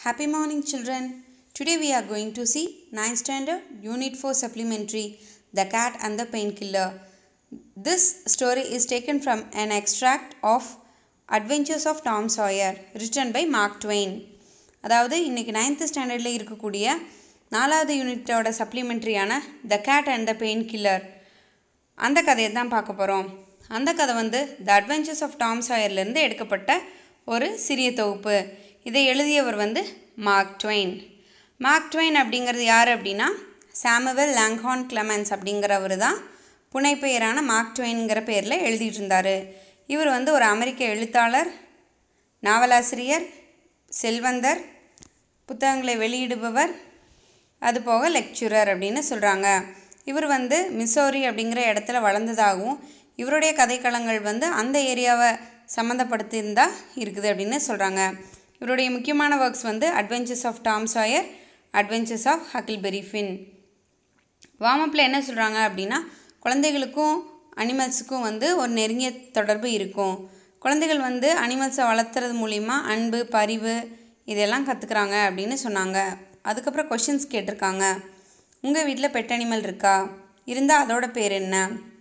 Happy morning, children. Today we are going to see 9th standard Unit 4 Supplementary The Cat and the Painkiller. This story is taken from an extract of Adventures of Tom Sawyer written by Mark Twain. அதாவது இன்னைக்கு ninth ஸ்டாண்டர்டில் இருக்கக்கூடிய நாலாவது யூனிட்டோட சப்ளிமெண்ட்ரியான the cat and the painkiller அந்த கதையை தான் பார்க்க போகிறோம் அந்த கதை வந்து த அட்வென்ச்சர்ஸ் ஆஃப் டாம் சாயர்லேருந்து எடுக்கப்பட்ட ஒரு சிறிய தொகுப்பு இதை எழுதியவர் வந்து மார்க் ட்வைன் மார்க் ட்வைன் அப்படிங்கிறது யார் அப்படின்னா சாமுவல் லாங்ஹான் கிளமென்ஸ் அப்படிங்கிறவர் தான் புனைப்பெயரான மார்க் ட்வைன்கிற பேரில் எழுதிட்டு இருந்தார் இவர் வந்து ஒரு அமெரிக்க எழுத்தாளர் நாவலாசிரியர் செல்வந்தர் புத்தகங்களை வெளியிடுபவர் அது போக லெக்சுரர் அப்படின்னு சொல்கிறாங்க இவர் வந்து மிசோரி அப்படிங்கிற இடத்துல வளர்ந்ததாகவும் இவருடைய கதைக்களங்கள் வந்து அந்த ஏரியாவை சம்மந்தப்படுத்தியிருந்தா இருக்குது அப்படின்னு சொல்கிறாங்க இவருடைய முக்கியமான ஒர்க்ஸ் வந்து adventures of Tom Sawyer adventures of Huckleberry Finn வார்மப்பில் என்ன சொல்கிறாங்க அப்படின்னா குழந்தைகளுக்கும் அனிமல்ஸுக்கும் வந்து ஒரு நெருங்கிய தொடர்பு இருக்கும் குழந்தைகள் வந்து அனிமல்ஸை வளர்த்துறது மூலிமா அன்பு பரிவு இதெல்லாம் கற்றுக்குறாங்க அப்படின்னு சொன்னாங்க அதுக்கப்புறம் கொஷின்ஸ் கேட்டிருக்காங்க உங்கள் வீட்டில் பெட் அனிமல் இருக்கா இருந்தால் அதோட பேர் என்ன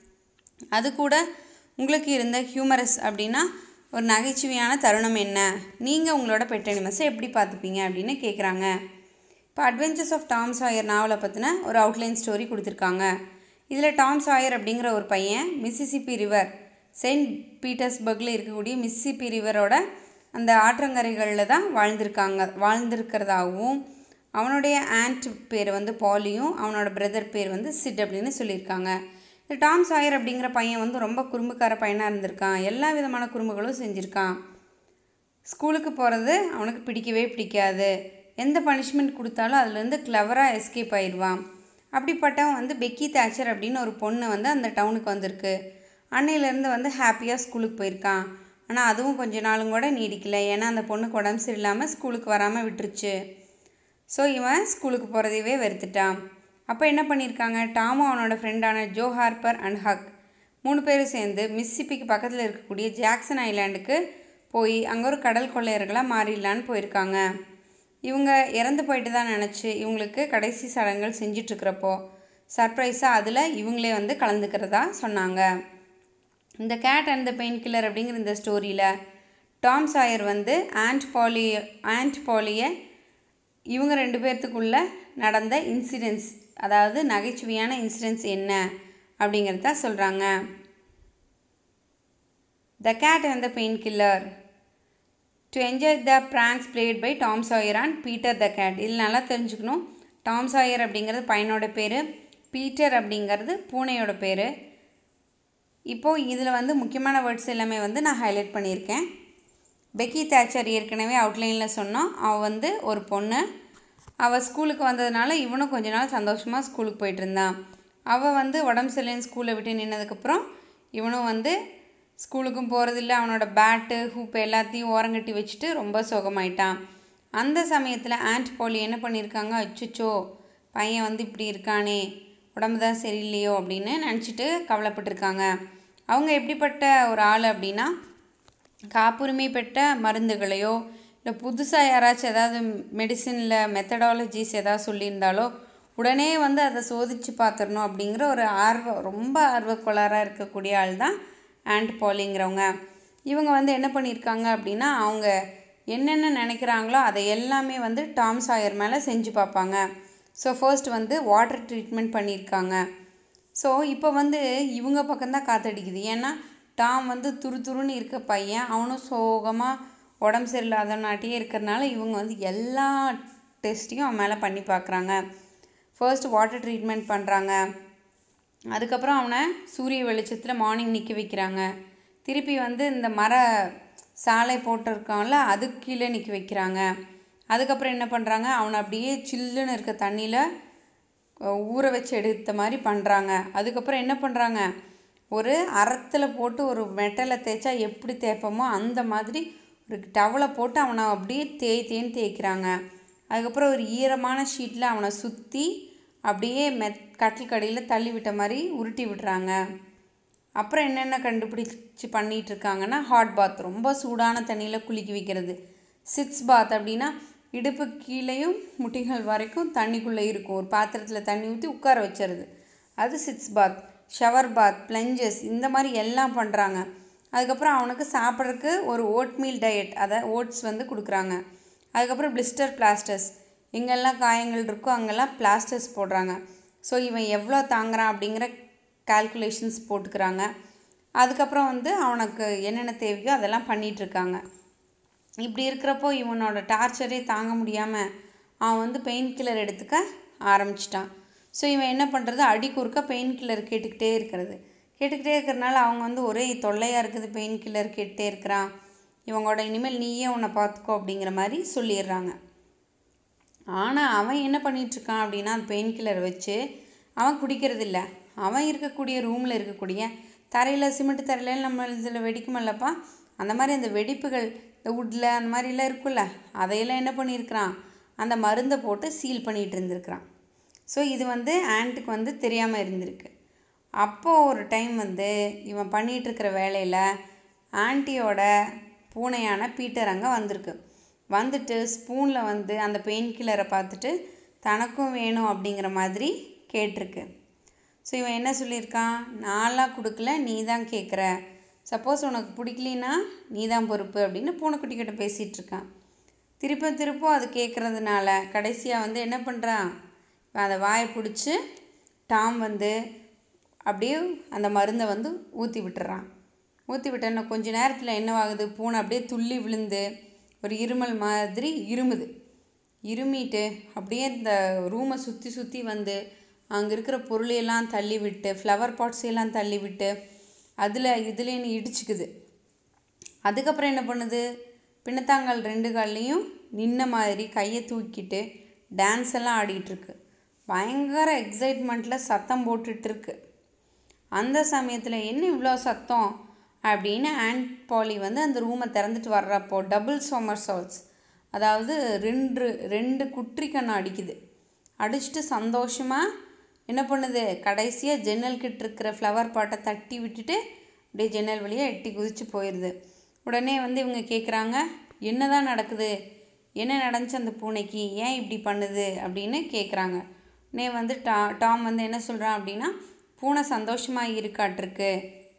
அது கூட உங்களுக்கு இருந்த ஹியூமரஸ் அப்படின்னா ஒரு நகைச்சுவையான தருணம் என்ன நீங்கள் உங்களோட பெட் அனிமல்ஸை எப்படி பார்த்துப்பீங்க அப்படின்னு கேட்குறாங்க இப்போ அட்வென்ச்சர்ஸ் ஆஃப் டாம் சாயர் நாவலை பற்றின ஒரு அவுட்லைன் ஸ்டோரி கொடுத்துருக்காங்க இதில் டாம் சாயர் அப்படிங்கிற ஒரு பையன் மிசிசிப்பி ரிவர் செயின்ட் பீட்டர்ஸ்பர்கில் இருக்கக்கூடிய மிசிசிப்பி ரிவரோட அந்த ஆற்றங்கரைகளில் தான் வாழ்ந்திருக்காங்க வாழ்ந்திருக்கிறதாகவும் அவனுடைய ஆண்ட் பேர் வந்து பாலியும் அவனோட பிரதர் பேர் வந்து சிட் அப்படின்னு சொல்லியிருக்காங்க இந்த டாம் சாயர் அப்படிங்கிற பையன் வந்து ரொம்ப குறும்புக்கார பையனாக இருந்திருக்கான் எல்லா விதமான குறும்புகளும் செஞ்சுருக்கான் ஸ்கூலுக்கு போகிறது அவனுக்கு பிடிக்கவே பிடிக்காது எந்த பனிஷ்மெண்ட் கொடுத்தாலும் அதுலேருந்து கிளவராக எஸ்கேப் ஆயிடுவான் அப்படிப்பட்டவன் வந்து பெக்கி தேச்சர் அப்படின்னு ஒரு பொண்ணு வந்து அந்த டவுனுக்கு வந்திருக்கு அன்னையிலேருந்து வந்து ஹாப்பியாக ஸ்கூலுக்கு போயிருக்கான் ஆனால் அதுவும் கொஞ்ச நாளும் கூட நீடிக்கல ஏன்னா அந்த பொண்ணுக்கு உடம்பு சரியில்லாமல் ஸ்கூலுக்கு வராமல் விட்டுருச்சு ஸோ இவன் ஸ்கூலுக்கு போகிறதையவே வெறுத்துட்டான் அப்போ என்ன பண்ணியிருக்காங்க டாமும் அவனோட ஃப்ரெண்டான ஜோ ஹார்பர் அண்ட் ஹக் மூணு பேரும் சேர்ந்து மிஸ்ஸிப்பிக்கு பக்கத்தில் இருக்கக்கூடிய ஜாக்சன் ஐலாண்டுக்கு போய் அங்கே ஒரு கடல் கொள்ளையர்களாக மாறிடலான்னு போயிருக்காங்க இவங்க இறந்து போயிட்டு தான் நினச்சி இவங்களுக்கு கடைசி சடங்குகள் செஞ்சிட்ருக்கிறப்போ சர்ப்ரைஸாக அதில் இவங்களே வந்து கலந்துக்கிறதா சொன்னாங்க இந்த cat and the painkiller அப்படிங்கிற இந்த ஸ்டோரியில் டாம் சாயர் வந்து ஆண்ட் பாலி ஆண்ட் பாலியை இவங்க ரெண்டு பேர்த்துக்குள்ள நடந்த இன்சிடென்ட்ஸ் அதாவது நகைச்சுவையான இன்சிடென்ட்ஸ் என்ன அப்படிங்கிறது தான் சொல்கிறாங்க the cat and the painkiller to enjoy the pranks played by Tom Sawyer and Peter the cat இதில் நல்லா தெரிஞ்சுக்கணும் டாம் சாயர் அப்படிங்கிறது பையனோட பேர் பீட்டர் அப்படிங்கிறது பூனையோட பேர் இப்போது இதில் வந்து முக்கியமான வேர்ட்ஸ் எல்லாமே வந்து நான் ஹைலைட் பண்ணியிருக்கேன் பெக்கி தேச்சர் ஏற்கனவே அவுட்லைனில் சொன்னோம் அவள் வந்து ஒரு பொண்ணு அவள் ஸ்கூலுக்கு வந்ததுனால இவனும் கொஞ்ச நாள் சந்தோஷமாக ஸ்கூலுக்கு போயிட்டு இருந்தான் அவள் வந்து உடம்பு சரியில்லைன்னு ஸ்கூலை விட்டு நின்னதுக்கப்புறம் இவனும் வந்து ஸ்கூலுக்கும் போகிறதில்ல அவனோட பேட்டு ஹூப் எல்லாத்தையும் ஓரங்கட்டி வச்சுட்டு ரொம்ப சோகமாயிட்டான் அந்த சமயத்தில் ஆண்ட் போலி என்ன பண்ணியிருக்காங்க அச்சுச்சோ பையன் வந்து இப்படி இருக்கானே உடம்பு தான் சரியில்லையோ அப்படின்னு நினச்சிட்டு கவலைப்பட்டிருக்காங்க அவங்க எப்படிப்பட்ட ஒரு ஆள் அப்படின்னா காப்புரிமை பெற்ற மருந்துகளையோ இல்லை புதுசாக யாராச்சும் ஏதாவது மெடிசினில் மெத்தடாலஜிஸ் ஏதாவது சொல்லியிருந்தாலோ உடனே வந்து அதை சோதித்து பார்த்துடணும் அப்படிங்கிற ஒரு ஆர்வம் ரொம்ப ஆர்வக்கோளாராக இருக்கக்கூடிய ஆள் தான் ஆண்ட் பாலிங்கிறவங்க இவங்க வந்து என்ன பண்ணியிருக்காங்க அப்படின்னா அவங்க என்னென்ன நினைக்கிறாங்களோ அதை எல்லாமே வந்து டாம் சாயர் மேலே செஞ்சு பார்ப்பாங்க ஸோ ஃபர்ஸ்ட் வந்து வாட்டர் ட்ரீட்மெண்ட் பண்ணியிருக்காங்க ஸோ இப்போ வந்து இவங்க பக்கம்தான் காத்தடிக்குது ஏன்னா டாம் வந்து துரு துருன்னு இருக்க பையன் அவனும் சோகமாக உடம்பு சரியில்லாதனாட்டியே இருக்கிறனால இவங்க வந்து எல்லா டெஸ்ட்டையும் அவன் மேலே பண்ணி பார்க்குறாங்க ஃபர்ஸ்ட் வாட்டர் ட்ரீட்மெண்ட் பண்ணுறாங்க அதுக்கப்புறம் அவனை சூரிய வெளிச்சத்தில் மார்னிங் நிற்க வைக்கிறாங்க திருப்பி வந்து இந்த மர சாலை போட்டிருக்கான்ல அதுக்கு கீழே நிற்க வைக்கிறாங்க அதுக்கப்புறம் என்ன பண்ணுறாங்க அவனை அப்படியே சில்லுன்னு இருக்க தண்ணியில் ஊற வச்சு எடுத்த மாதிரி பண்ணுறாங்க அதுக்கப்புறம் என்ன பண்ணுறாங்க ஒரு அறத்தில் போட்டு ஒரு மெட்டலை தேய்ச்சா எப்படி தேய்ப்போமோ அந்த மாதிரி ஒரு டவலை போட்டு அவனை அப்படியே தேய் தேய்ன்னு தேய்க்கிறாங்க அதுக்கப்புறம் ஒரு ஈரமான ஷீட்டில் அவனை சுற்றி அப்படியே மெத் கட்டில் கடியில் தள்ளி விட்ட மாதிரி உருட்டி விடுறாங்க அப்புறம் என்னென்ன கண்டுபிடிச்சி பண்ணிகிட்டு இருக்காங்கன்னா ஹாட் பாத் ரொம்ப சூடான தண்ணியில் குளிக்க வைக்கிறது சிட்ஸ் பாத் அப்படின்னா இடுப்பு கீழேயும் முட்டிகள் வரைக்கும் தண்ணிக்குள்ளே இருக்கும் ஒரு பாத்திரத்தில் தண்ணி ஊற்றி உட்கார வச்சிருது அது சிட்ஸ் பாத் ஷவர் பாத் பிளஞ்சஸ் இந்த மாதிரி எல்லாம் பண்ணுறாங்க அதுக்கப்புறம் அவனுக்கு சாப்பிட்றதுக்கு ஒரு ஓட்மீல் டயட் அதை ஓட்ஸ் வந்து கொடுக்குறாங்க அதுக்கப்புறம் பிளிஸ்டர் பிளாஸ்டர்ஸ் எங்கெல்லாம் காயங்கள் இருக்கோ அங்கெல்லாம் பிளாஸ்டர்ஸ் போடுறாங்க ஸோ இவன் எவ்வளோ தாங்குறான் அப்படிங்கிற கால்குலேஷன்ஸ் போட்டுக்கிறாங்க அதுக்கப்புறம் வந்து அவனுக்கு என்னென்ன தேவையோ அதெல்லாம் பண்ணிகிட்ருக்காங்க இப்படி இருக்கிறப்போ இவனோட டார்ச்சரே தாங்க முடியாமல் அவன் வந்து பெயின் கில்லர் எடுத்துக்க ஆரம்பிச்சிட்டான் ஸோ இவன் என்ன பண்ணுறது அடி குறுக்க பெயின் கில்லர் கேட்டுக்கிட்டே இருக்கிறது கேட்டுக்கிட்டே இருக்கிறனால அவங்க வந்து ஒரே தொல்லையாக இருக்குது பெயின் கில்லர் கேட்டுகிட்டே இருக்கிறான் இவங்களோட இனிமேல் நீயே உன்னை பார்த்துக்கோ அப்படிங்கிற மாதிரி சொல்லிடுறாங்க ஆனால் அவன் என்ன பண்ணிகிட்ருக்கான் அப்படின்னா அந்த பெயின் கில்லர் வச்சு அவன் குடிக்கிறது இல்லை அவன் இருக்கக்கூடிய ரூமில் இருக்கக்கூடிய தரையில் சிமெண்ட் தரையில் நம்ம இதில் வெடிக்குமல்லப்பா அந்த மாதிரி அந்த வெடிப்புகள் இந்த வுட்டில் அந்த மாதிரிலாம் இருக்குல்ல அதையெல்லாம் என்ன பண்ணியிருக்கிறான் அந்த மருந்தை போட்டு சீல் பண்ணிகிட்டு இருந்திருக்கிறான் ஸோ இது வந்து ஆண்ட்டுக்கு வந்து தெரியாமல் இருந்திருக்கு அப்போது ஒரு டைம் வந்து இவன் பண்ணிகிட்ருக்கிற வேலையில் ஆன்ட்டியோட பூனையான பீட்டர் அங்கே வந்திருக்கு வந்துட்டு ஸ்பூனில் வந்து அந்த பெயின் கில்லரை பார்த்துட்டு தனக்கும் வேணும் அப்படிங்கிற மாதிரி கேட்டிருக்கு ஸோ இவன் என்ன சொல்லியிருக்கான் நான்லாம் கொடுக்கல நீ தான் கேட்குற சப்போஸ் உனக்கு பிடிக்கலின்னா நீ தான் பொறுப்பு அப்படின்னு பூனைக்குட்டிக்கிட்ட பேசிகிட்டு இருக்கான் திருப்ப திருப்பும் அது கேட்குறதுனால கடைசியாக வந்து என்ன பண்ணுறான் அதை வாயை பிடிச்சி டாம் வந்து அப்படியே அந்த மருந்தை வந்து ஊற்றி விட்டுறான் ஊற்றி விட்டேன்னா கொஞ்ச நேரத்தில் என்னவாகுது பூனை அப்படியே துள்ளி விழுந்து ஒரு இருமல் மாதிரி இருமுது இருமிட்டு அப்படியே இந்த ரூமை சுற்றி சுற்றி வந்து அங்கே இருக்கிற பொருளையெல்லாம் தள்ளி விட்டு ஃப்ளவர் பாட்ஸ் எல்லாம் தள்ளி விட்டு அதில் இதுலேன்னு இடிச்சுக்குது அதுக்கப்புறம் என்ன பண்ணுது பின்னத்தாங்கால் ரெண்டு கால்லையும் நின்ன மாதிரி கையை தூக்கிட்டு டான்ஸ் எல்லாம் ஆடிட்டுருக்கு பயங்கர எக்ஸைட்மெண்ட்டில் சத்தம் போட்டுட்ருக்கு அந்த சமயத்தில் என்ன இவ்வளோ சத்தம் அப்படின்னு ஆண்ட் பாலி வந்து அந்த ரூமை திறந்துட்டு வர்றப்போ டபுள் சோமர் சால்ஸ் அதாவது ரெண்டு ரெண்டு குற்றி கண்ணை அடிக்குது அடிச்சுட்டு சந்தோஷமாக என்ன பண்ணுது கடைசியாக ஜன்னல் கிட்ட இருக்கிற ஃப்ளவர் பாட்டை தட்டி விட்டுட்டு அப்படியே ஜன்னல் வழியாக எட்டி குதிச்சு போயிடுது உடனே வந்து இவங்க கேட்குறாங்க என்ன தான் நடக்குது என்ன நடந்துச்சு அந்த பூனைக்கு ஏன் இப்படி பண்ணுது அப்படின்னு கேட்குறாங்க உடனே வந்து டா டாம் வந்து என்ன சொல்கிறான் அப்படின்னா பூனை சந்தோஷமாக இருக்காட்டிருக்கு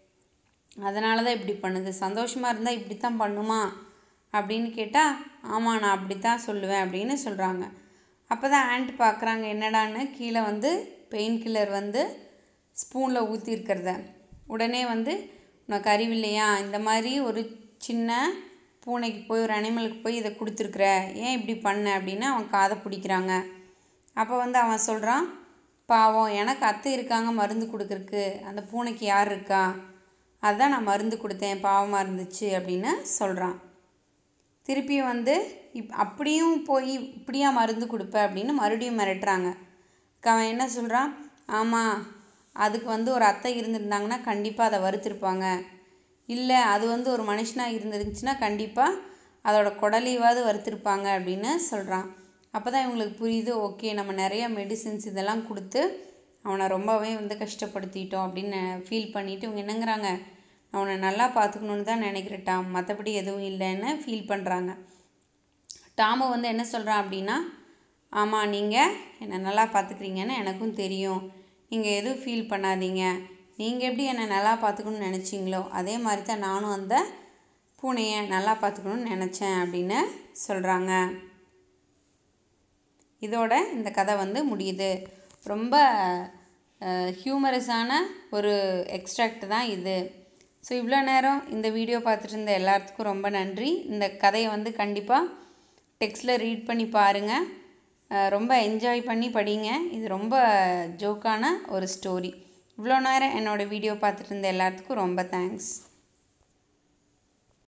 அதனால தான் இப்படி பண்ணுது சந்தோஷமாக இருந்தால் இப்படி தான் பண்ணுமா அப்படின்னு கேட்டால் ஆமாம் நான் அப்படி தான் சொல்லுவேன் அப்படின்னு சொல்கிறாங்க அப்போ தான் ஆண்ட் பார்க்குறாங்க என்னடான்னு கீழே வந்து பெயின் கில்லர் வந்து ஸ்பூனில் ஊற்றிருக்கிறத உடனே வந்து உனக்கு அறிவில்லையா இந்த மாதிரி ஒரு சின்ன பூனைக்கு போய் ஒரு அனிமலுக்கு போய் இதை கொடுத்துருக்குற ஏன் இப்படி பண்ண அப்படின்னு அவன் காதை பிடிக்கிறாங்க அப்போ வந்து அவன் சொல்கிறான் பாவம் எனக்கு அத்தை இருக்காங்க மருந்து கொடுக்குறக்கு அந்த பூனைக்கு யார் இருக்கா அதான் நான் மருந்து கொடுத்தேன் பாவமாக இருந்துச்சு அப்படின்னு சொல்கிறான் திருப்பியும் வந்து இப் அப்படியும் போய் இப்படியா மருந்து கொடுப்ப அப்படின்னு மறுபடியும் மிரட்டுறாங்க அவன் என்ன சொல்கிறான் ஆமாம் அதுக்கு வந்து ஒரு அத்தை இருந்திருந்தாங்கன்னா கண்டிப்பாக அதை வறுத்திருப்பாங்க இல்லை அது வந்து ஒரு மனுஷனாக இருந்துருந்துச்சுன்னா கண்டிப்பாக அதோட குடலையாவது வறுத்திருப்பாங்க அப்படின்னு சொல்கிறான் அப்போ தான் இவங்களுக்கு புரியுது ஓகே நம்ம நிறைய மெடிசின்ஸ் இதெல்லாம் கொடுத்து அவனை ரொம்பவே வந்து கஷ்டப்படுத்திட்டோம் அப்படின்னு ஃபீல் பண்ணிவிட்டு இவங்க என்னங்கிறாங்க அவனை நல்லா பார்த்துக்கணுன்னு தான் நினைக்கிறேன் டாம் மற்றபடி எதுவும் இல்லைன்னு ஃபீல் பண்ணுறாங்க டாமு வந்து என்ன சொல்கிறான் அப்படின்னா ஆமாம் நீங்கள் என்னை நல்லா பார்த்துக்கிறீங்கன்னு எனக்கும் தெரியும் நீங்கள் எதுவும் ஃபீல் பண்ணாதீங்க நீங்கள் எப்படி என்னை நல்லா பார்த்துக்கணும்னு நினச்சிங்களோ அதே மாதிரி தான் நானும் அந்த பூனையை நல்லா பார்த்துக்கணும்னு நினச்சேன் அப்படின்னு சொல்கிறாங்க இதோட இந்த கதை வந்து முடியுது ரொம்ப ஹியூமரஸான ஒரு எக்ஸ்ட்ராக்ட் தான் இது ஸோ இவ்வளோ நேரம் இந்த வீடியோ பார்த்துட்டு இருந்த எல்லாத்துக்கும் ரொம்ப நன்றி இந்த கதையை வந்து கண்டிப்பாக டெக்ஸ்டில் ரீட் பண்ணி பாருங்கள் ரொம்ப என்ஜாய் பண்ணி படிங்க இது ரொம்ப ஜோக்கான ஒரு ஸ்டோரி இவ்வளோ நேரம் என்னோடய வீடியோ பார்த்துட்டு இருந்த எல்லாத்துக்கும் ரொம்ப தேங்க்ஸ்